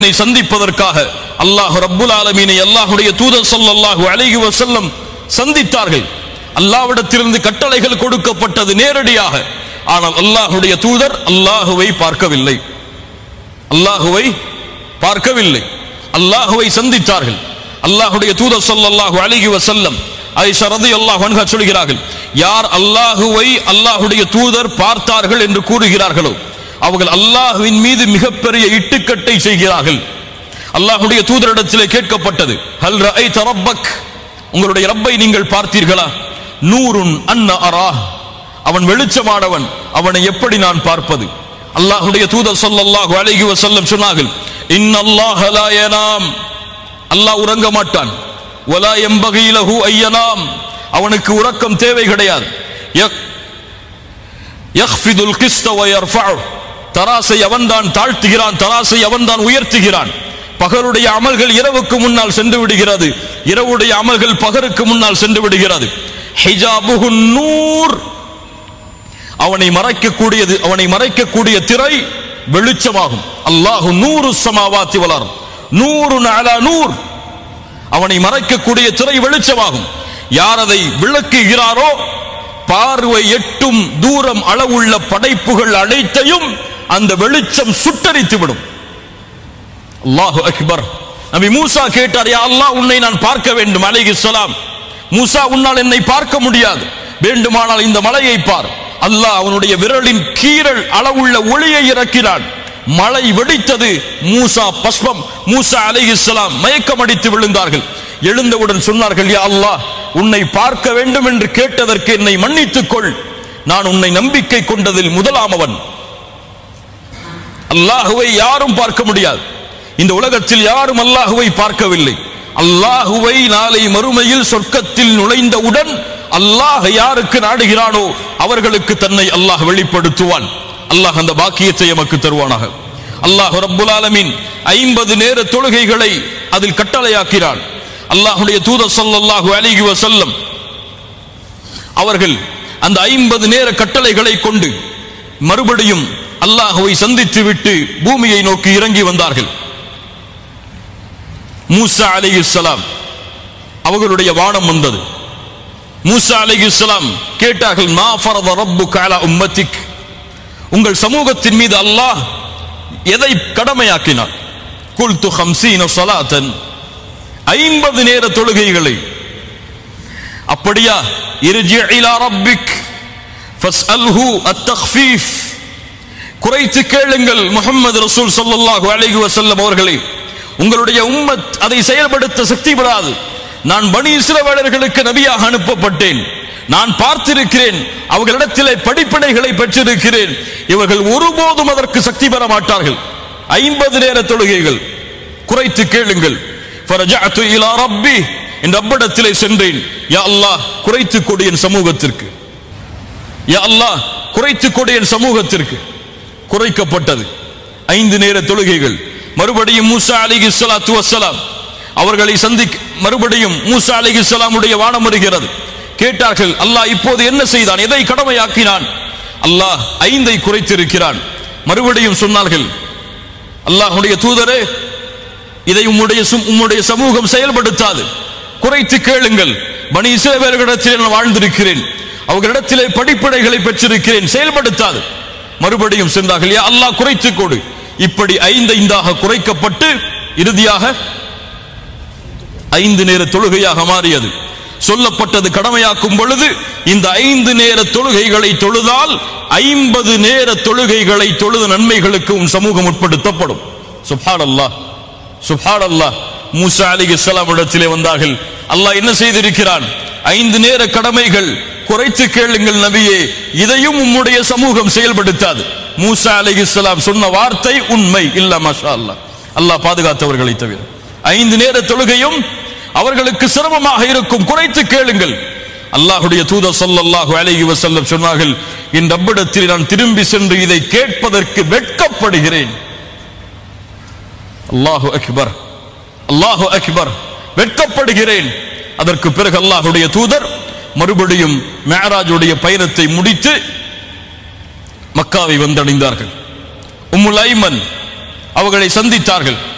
என்னை சந்திப்பதற்காக அல்லாஹ் ரப்புல் ஆலமீனை அல்லாஹ்வுடைய தூதர் ஸல்லல்லாஹு அலைஹி வஸல்லம் சந்தித்தார்கள் அல்லாஹ்விடத்திலிருந்து கட்டளைகள் கொடுக்கப்பட்டது நேரடியாக ஆனால் அல்லாஹ்வுடைய தூதர் அல்லாஹுவை பார்க்கவில்லை அல்லாஹுவை பார்க்கவில்லை அல்லாஹுவை சந்தித்தார்கள் அல்லாஹ்வுடைய தூதர் ஸல்லல்லாஹு அலைஹி வஸல்லம் ஆயிஷா ரலியல்லாஹு அன்ஹா சொல்கிறார்கள் யார் அல்லாஹுவை அல்லாஹ்வுடைய தூதர் பார்த்தார்கள் என்று கூறுகிறார்களோ அவர்கள் அல்லாஹுவின் மீது மிகப்பெரிய இட்டுக்கட்டை செய்கிறார்கள் அல்லாஹ்வுடைய தூதரிடத்திலே கேட்கப்பட்டது ஹல் ரஐத ரப்பக் உங்களுடைய ரப்பை நீங்கள் பார்த்தீர்களா நூறுன் அன்ன அரா அவன் வெளிச்சமானவன் அவனை எப்படி நான் பார்ப்பது அல்லாஹ்வுடைய தூதர் ஸல்லல்லாஹு அலைஹி வஸல்லம் சொன்னார்கள் இன்னல்லாஹ லா யனாம் அல்லாஹ் உறங்க மாட்டான் வலா எம்பகி லஹு ஐயனாம் அவனுக்கு உறக்கம் தேவை கிடையாது யக்- யக்ஃபிதுல் கிஸ்த வ யர்ஃபஉ தராசை அவன்தான் தாழ்த்துகிறான் தராசை அவன்தான் உயர்த்துகிறான் பகலுடைய அமல்கள் இரவுக்கு முன்னால் சென்று விடுகிறது இரவுடைய அமல்கள் பகருக்கு முன்னால் சென்று விடுகிறது ஹிஜாபுஹு நூர் அவனை மறைக்கக்கூடியது அவனை மறைக்கக்கூடிய திரை வெளிச்சமாகும் அல்லாஹு நூறு சமாவாத்தி வளரும் நூறு அலா நூர் அவனை மறைக்கக்கூடிய திரை வெளிச்சமாகும் யார் அதை விளக்குகிறாரோ பார்வை எட்டும் தூரம் அளவுள்ள படைப்புகள் அனைத்தையும் அந்த வெளிச்சம் சுட்டரித்து விடும் அல்லாஹு அக்பர் நபி மூசா கேட்டார் யா அல்லாஹ் உன்னை நான் பார்க்க வேண்டும் அலைஹி ஸலாம் மூசா உன்னால் என்னை பார்க்க முடியாது வேண்டுமானால் இந்த மலையை பார் அல்லாஹ் அவனுடைய விரலின் கீறல் அளவுள்ள ஒளியை இறக்கினான் மழை வெடித்தது மூசா பஸ்பம் மூசா அலைஹிஸ்ஸலாம் மயக்கமடித்து விழுந்தார்கள் எழுந்தவுடன் சொன்னார்கள் யா அல்லாஹ் உன்னை பார்க்க வேண்டும் என்று கேட்டதற்கு என்னை மன்னித்துக் கொள் நான் உன்னை நம்பிக்கை கொண்டதில் முதலாமவன் அல்லாஹுவை யாரும் பார்க்க முடியாது இந்த உலகத்தில் யாரும் அல்லாஹுவை பார்க்கவில்லை அல்லாஹுவை நாளை மறுமையில் சொர்க்கத்தில் நுழைந்தவுடன் அல்லாஹ் யாருக்கு நாடுகிறானோ அவர்களுக்கு தன்னை அல்லாஹ் வெளிப்படுத்துவான் அல்லாஹ் அந்த பாக்கியத்தை எமக்கு தருவானாக அல்லாஹ் ரப்புல் ஆலமீன் ஐம்பது நேர தொழுகைகளை அதில் கட்டளையாக்கிறான் அல்லாஹுடைய தூதர் ஸல்லல்லாஹு அலைஹி வஸல்லம் அவர்கள் அந்த ஐம்பது நேர கட்டளைகளை கொண்டு மறுபடியும் அல்லாஹுவை சந்தித்து விட்டு பூமியை நோக்கி இறங்கி வந்தார்கள் மூசா அலைஹிஸ்ஸலாம் அவர்களுடைய வானம் வந்தது மூசா அலைஹிஸ்ஸலாம் கேட்டார்கள் மா ஃபரத ரப்புக அலா உம்மத்திக் உங்கள் சமூகத்தின் மீது அல்லாஹ் எதை கடமையாக்கினார் குல்து ஹம்சீன ஸலாத்தன் ஐம்பது நேர தொழுகைகளை அப்படியா இர்ஜி இலா ரப்பிக் ஃபஸ்அல்ஹு அத்தக்ஃபீஃப் குறைத்து கேளுங்கள் முஹம்மது ரசூல் ஸல்லல்லாஹு அலைஹி வஸல்லம் அவர்களே உங்களுடைய உம்மத் அதை செயல்படுத்த சக்தி பெறாது நான் பனி இஸ்ரவேலர்களுக்கு நபியாக அனுப்பப்பட்டேன் நான் பார்த்திருக்கிறேன் அவர்களிடத்திலே படிப்பினைகளை பெற்றிருக்கிறேன் இவர்கள் ஒருபோதும் அதற்கு சக்தி பெற மாட்டார்கள் ஐம்பது நேர தொழுகைகள் குறைத்து கேளுங்கள் ஃபரஜஅத்து இலா ரப்பி என் ரப்பிடத்திலே சென்றேன் யா அல்லாஹ் குறைத்து கொடு என் சமூகத்திற்கு யா அல்லாஹ் குறைத்து கொடு என் சமூகத்திற்கு குறைக்கப்பட்டது ஐந்து நேர தொழுகைகள் மறுபடியும் மூசா அலிகி ஸலாத்து வஸ்ஸலாம் அவர்களை சந்திக்க மறுபடியும் மூசா அலிகி ஸலாமுடைய வானம் வருகிறது கேட்டார்கள் அல்லாஹ் இப்போது என்ன செய்தான் எதை கடமையாக்கினான் அல்லாஹ் ஐந்தை குறைத்திருக்கிறான் மறுபடியும் சொன்னார்கள் அல்லாஹ்வுடைய தூதரே இதை உம்முடைய சு- உம்முடைய சமூகம் செயல்படுத்தாது குறைத்து கேளுங்கள் பனி இஸ்ரவேலர்களிடத்தில் நான் வாழ்ந்திருக்கிறேன் அவர்களிடத்திலே படிப்படைகளை பெற்றிருக்கிறேன் செயல்படுத்தாது மறுபடியும் சென்றார்கள் யா அல்லாஹ் குறைத்துக் கொடு இப்படி ஐந்து ஐந்தாக குறைக்கப்பட்டு இறுதியாக ஐந்து நேர தொழுகையாக மாறியது சொல்லப்பட்டது கடமையாக்கும் பொழுது இந்த ஐந்து நேர தொழுகைகளை தொழுதால் ஐம்பது நேர தொழுகைகளை தொழுத நன்மைகளுக்கு உன் சமூகம் உட்படுத்தப்படும் சுப்ஹான் அல்லாஹ் சுப்ஹான் அல்லாஹ் மூசா அலிஹிஸ்ஸலாம் இடத்திலே வந்தார்கள் அல்லாஹ் என்ன செய்திருக்கிறான் ஐந்து நேர கடமைகள் குறைத்து கேளுங்கள் நபியே இதையும் உம்முடைய சமூகம் செயல்படுத்தாது மூசா அலிஹிஸ்ஸலாம் சொன்ன வார்த்தை உண்மை இல்ல மாஷா அல்லாஹ் அல்லாஹ் பாதுகாத்தவர்களை தவிர ஐந்து நேர தொழுகையும் அவர்களுக்கு சிரமமாக இருக்கும் குறைத்து கேளுங்கள் அல்லாஹுடைய தூதர் ஸல்லல்லாஹு அலைஹி வஸல்லம் சொன்னார்கள் என் ரப்பிடத்தில் நான் திரும்பி சென்று இதை கேட்பதற்கு வெட்கப்படுகிறேன் அல்லாஹு அக்பர் அல்லாஹு அக்பர் வெட்கப்படுகிறேன் அதற்கு பிறகு அல்லாஹுடைய தூதர் மறுபடியும் மேராஜுடைய பயணத்தை முடித்து மக்காவை வந்தடைந்தார்கள் உம்முல் ஐமன் அவர்களை சந்தித்தார்கள்